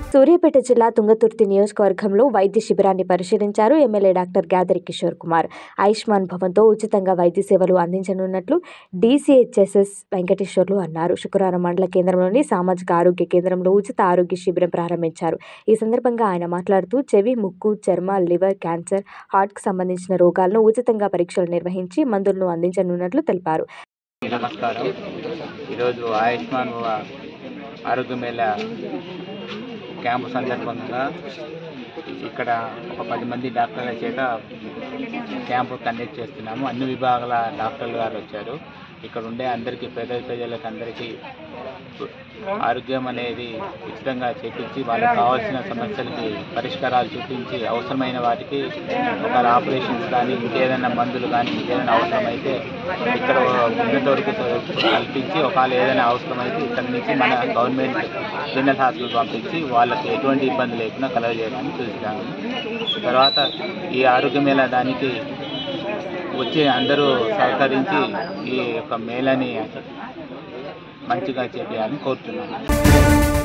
సూర్యాపేట జిల్లా తుంగతుర్తి నియోజకవర్గంలో వైద్య శిబిరాన్ని పరిశీలించారు ఎమ్మెల్యే డాక్టర్ గ్యాదరి కిషోర్ కుమార్ ఆయుష్మాన్ భవన్తో ఉచితంగా వైద్య సేవలు అందించనున్నట్లు డీసీహెచ్ఎస్ఎస్ వెంకటేశ్వర్లు అన్నారు శుక్రవారం మండల కేంద్రంలోని సామాజిక ఆరోగ్య కేంద్రంలో ఉచిత ఆరోగ్య శిబిరం ప్రారంభించారు ఈ సందర్భంగా ఆయన మాట్లాడుతూ చెవి ముక్కు చర్మ లివర్ క్యాన్సర్ హార్ట్కు సంబంధించిన రోగాలను ఉచితంగా పరీక్షలు నిర్వహించి మందులను అందించనున్నట్లు తెలిపారు నమస్కారం ఈరోజు ఆయుష్మాన్ భవ ఆరోగ్య మేళ క్యాంపు సందర్భంగా ఇక్కడ ఒక పది మంది డాక్టర్ల చేత క్యాంపు కండక్ట్ చేస్తున్నాము అన్ని విభాగాల డాక్టర్లు గారు వచ్చారు ఇక్కడ ఉండే అందరికీ పేద ప్రజలకు అందరికీ ఆరోగ్యం అనేది ఉచితంగా చేపించి వాళ్ళకి కావాల్సిన సమస్యలకి పరిష్కారాలు చూపించి అవసరమైన వాటికి ఒక ఆపరేషన్స్ కానీ ఇంకేదైనా మందులు కానీ ఇంకేదైనా అవసరమైతే ఇక్కడ ఉన్నంత వరకు కల్పించి ఒకవేళ ఏదైనా అవసరమైతే ఇక్కడ నుంచి మన గవర్నమెంట్ జనరల్ హాస్పిటల్ పంపించి వాళ్ళకి ఎటువంటి ఇబ్బంది లేకుండా కలగజేయడానికి చూస్తాము తర్వాత ఈ ఆరోగ్య మేళ దానికి వచ్చి అందరూ సహకరించి ఈ యొక్క మేళని మంచిగా చేయాలని కోరుతున్నాను